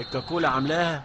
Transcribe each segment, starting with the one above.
الكاكولا عاملاها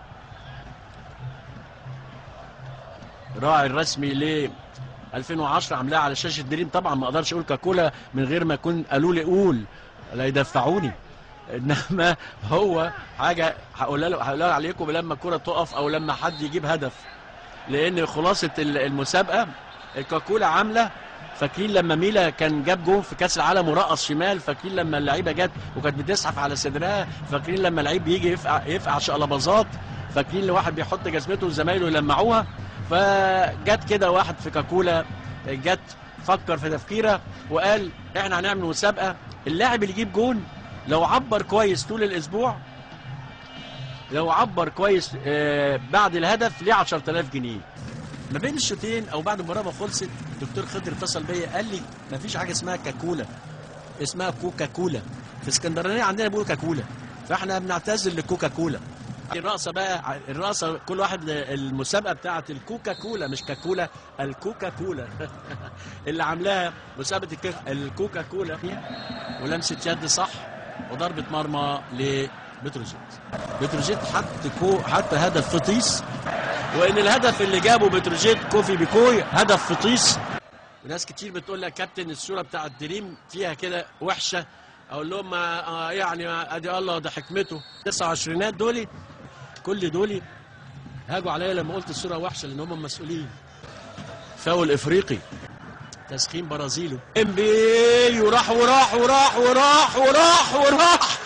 راعي الرسمي ل 2010 عاملاها على شاشه دريم طبعا ما اقدرش اقول كاكولا من غير ما يكون قالوا لي قول لا يدفعوني انما هو حاجه هقولها له- هقولها عليكم لما الكره تقف او لما حد يجيب هدف لان خلاصه ال- المسابقه الكاكولا عامله فاكرين لما ميلا كان جاب جون في كاس العالم ورقص شمال فاكرين لما اللعيبه جت وكانت بتزحف على صدرها فاكرين لما لعيب يجي يفقع يفقع شقلباظات فاكرين لواحد بيحط جزمته وزمايله يلمعوها فجت كده واحد في كاكولا جت فكر في تفكيره وقال احنا هنعمل مسابقه اللاعب اللي يجيب جون لو عبر كويس طول الاسبوع لو عبر كويس آه، بعد الهدف ليه 10000 جنيه ما بين الشوطين او بعد المباراه ما خلصت دكتور خضر اتصل بيا قال لي ما فيش حاجه اسمها كاكولا اسمها كوكا كولا في اسكندرانيه عندنا بيقولوا كاكولا فاحنا بنعتذر لكوكا كولا الرقصه بقى الرقصه كل واحد المسابقه بتاعه الكوكا كولا مش كاكولا الكوكا كولا اللي عاملاها مسابقه الك- الكوكا كولا ولمسه يد صح وضربه مرمى لبتروجيت بتروجيت حط كو حط هدف فطيس وان الهدف اللي جابه بتروجيت كوفي بيكوي هدف فطيس وناس كتير بتقول لك كابتن الصوره بتاعت دريم فيها كده وحشه اقول لهم ما آه يعني ما ادي الله ده حكمته 29 دولي كل دولي هاجوا عليا لما قلت الصوره وحشه لان هم مسؤولين فاول افريقي تسخين برازيلي امبي وراح وراح وراح وراح وراح وراح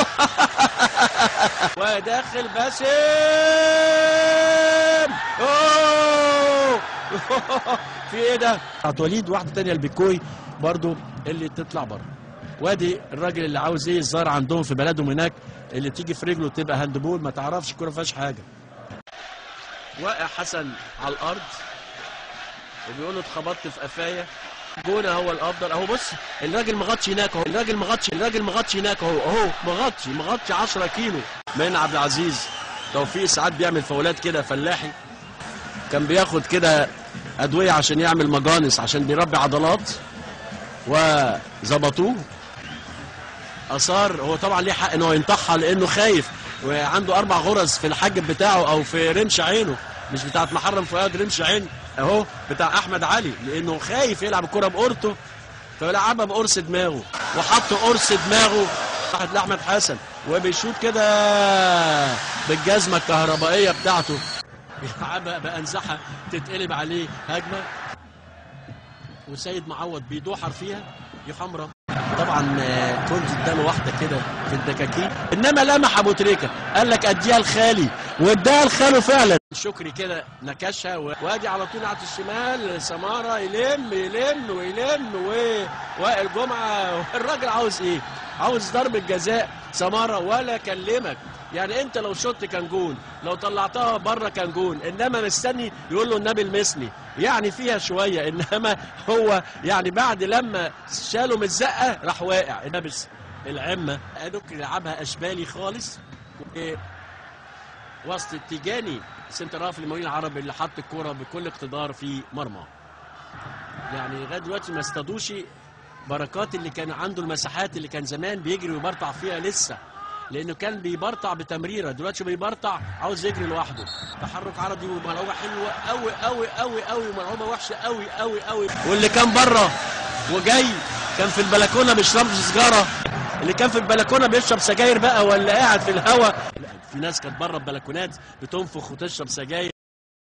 وداخل باسم اوه في ايه ده؟ بتاعت وليد واحده تانية البيكوي برضو اللي تطلع بره وادي الراجل اللي عاوز ايه الظاهر عندهم في بلدهم هناك اللي تيجي في رجله تبقى هاندبول ما تعرفش الكوره ما فيهاش حاجه واقع حسن على الارض وبيقول له اتخبطت في قفايا جون هو الافضل اهو بص الراجل مغطي هناك اهو الراجل مغطي الراجل مغطي هناك اهو اهو مغطي مغطي 10 كيلو من عبد العزيز توفيق ساعات بيعمل فاولات كده فلاحي كان بياخد كده ادويه عشان يعمل مجانس عشان بيربي عضلات وظبطوه اثار هو طبعا ليه حق ان هو ينطحها لانه خايف وعنده اربع غرز في الحاجب بتاعه او في رمش عينه مش بتاعت محرم فؤاد رمش عين اهو بتاع احمد علي لانه خايف يلعب الكره بقرطه فلعبها بقرص دماغه وحط قرص دماغه راحت لاحمد حسن وبيشوط كده بالجزمه الكهربائيه بتاعته يلعبها بانزحه تتقلب عليه هجمه وسيد معوض بيدوحر فيها دي حمراء طبعا آه، كنت اداله واحده كده في الدكاكين انما لمح ابو تريكه قال لك اديها لخالي واداها لخاله فعلا شكري كده نكشها و- وادي على طول على الشمال سماره يلم يلم ويلم و- وائل جمعه الراجل عاوز ايه؟ عاوز ضربه جزاء سماره ولا كلمك يعني انت لو شوت كان جون لو طلعتها بره كان جون انما مستني يقول له النبي المثلي يعني فيها شويه انما هو يعني بعد لما شاله من الزقه راح واقع لابس العمه ادوك يلعبها اشبالي خالص و- وسط التيجاني سنتراف المقاولين العرب اللي حط الكوره بكل اقتدار في مرمى يعني لغايه دلوقتي ما اصطادوش بركات اللي كان عنده المساحات اللي كان زمان بيجري ويبرطع فيها لسه لانه كان بيبرطع بتمريره دلوقتي بيبرطع عاوز يجري لوحده تحرك عرضي وملعوبه حلوه قوي قوي قوي قوي وملعوبه وحشه قوي قوي قوي واللي كان بره وجاي كان في البلكونه بيشرب سيجاره اللي كان في البلكونه بيشرب سجاير بقى ولا قاعد في الهوا لا، في ناس كانت بره البلكونات بتنفخ وتشرب سجاير